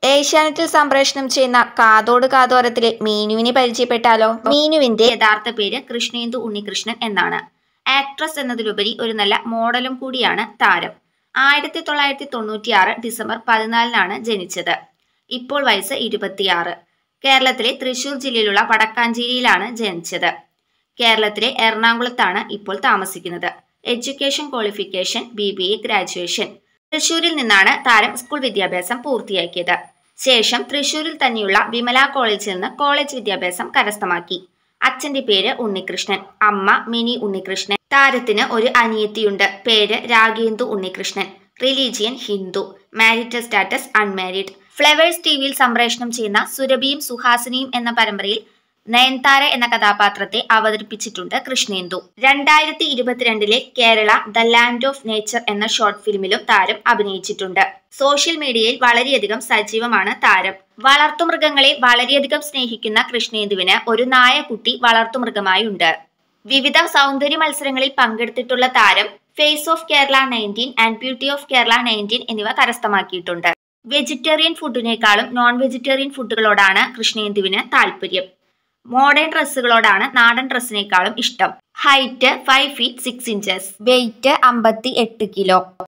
ഏഷ്യാനെറ്റിൽ സംപ്രേഷണം ചെയ്യുന്ന കാതോട് കാതോരത്തിലെ മീനുവിനെ പരിചയപ്പെട്ടാലോ മീനുവിന്റെ യഥാർത്ഥ പേര് കൃഷ്ണേന്ദു ഉണ്ണികൃഷ്ണൻ എന്നാണ് ആക്ട്രസ് എന്നതിലുപരി ഒരു നല്ല മോഡലും കൂടിയാണ് താരം ആയിരത്തി തൊള്ളായിരത്തി തൊണ്ണൂറ്റിയാറ് ഡിസംബർ പതിനാലിനാണ് ജനിച്ചത് ഇപ്പോൾ വയസ്സ് ഇരുപത്തിയാറ് കേരളത്തിലെ തൃശൂർ ജില്ലയിലുള്ള വടക്കാഞ്ചേരിയിലാണ് ജനിച്ചത് കേരളത്തിലെ എറണാകുളത്താണ് ഇപ്പോൾ താമസിക്കുന്നത് education qualification B B A graduation തൃശൂരിൽ നിന്നാണ് താരം സ്കൂൾ വിദ്യാഭ്യാസം പൂർത്തിയാക്കിയത് ശേഷം തൃശൂരിൽ തന്നെയുള്ള വിമല കോളേജിൽ നിന്ന് കോളേജ് വിദ്യാഭ്യാസം കരസ്ഥമാക്കി അച്ഛന്റെ പേര് ഉണ്ണികൃഷ്ണൻ അമ്മ മിനി ഉണ്ണികൃഷ്ണൻ താരത്തിന് ഒരു അനിയത്തിയുണ്ട് പേര് Ragendu Unnikrishnan religion Hindu marital status unmarried Flowers ടി വിയിൽ സംപ്രേഷണം ചെയ്യുന്ന സുരഭിയും സുഹാസിനിയും എന്ന പരമ്പരയിൽ നയൻതാര എന്ന കഥാപാത്രത്തെ അവതരിപ്പിച്ചിട്ടുണ്ട് കൃഷ്ണേന്ദു രണ്ടായിരത്തി ഇരുപത്തിരണ്ടിലെ Kerala the land of nature എന്ന ഷോർട്ട് ഫിലിമിലും താരം അഭിനയിച്ചിട്ടുണ്ട് സോഷ്യൽ മീഡിയയിൽ വളരെയധികം സജീവമാണ് താരം വളർത്തുമൃഗങ്ങളെ വളരെയധികം സ്നേഹിക്കുന്ന കൃഷ്ണേന്ദുവിന് ഒരു നായക്കുട്ടി വളർത്തുമൃഗമായുണ്ട് വിവിധ സൗന്ദര്യ മത്സരങ്ങളിൽ പങ്കെടുത്തിട്ടുള്ള താരം face of Kerala nineteen and beauty of Kerala nineteen എന്നിവ കരസ്ഥമാക്കിയിട്ടുണ്ട് വെജിറ്റേറിയൻ ഫുഡിനേക്കാളും നോൺ വെജിറ്റേറിയൻ ഫുഡുകളോടാണ് കൃഷ്ണേന്ദുവിന് താല്പര്യം മോഡേൺ ഡ്രസ്സുകളോടാണ് നാടൻ ഡ്രസ്സിനേക്കാളും ഇഷ്ടം height five feet six inches weight അമ്പത്തി എട്ട് കിലോ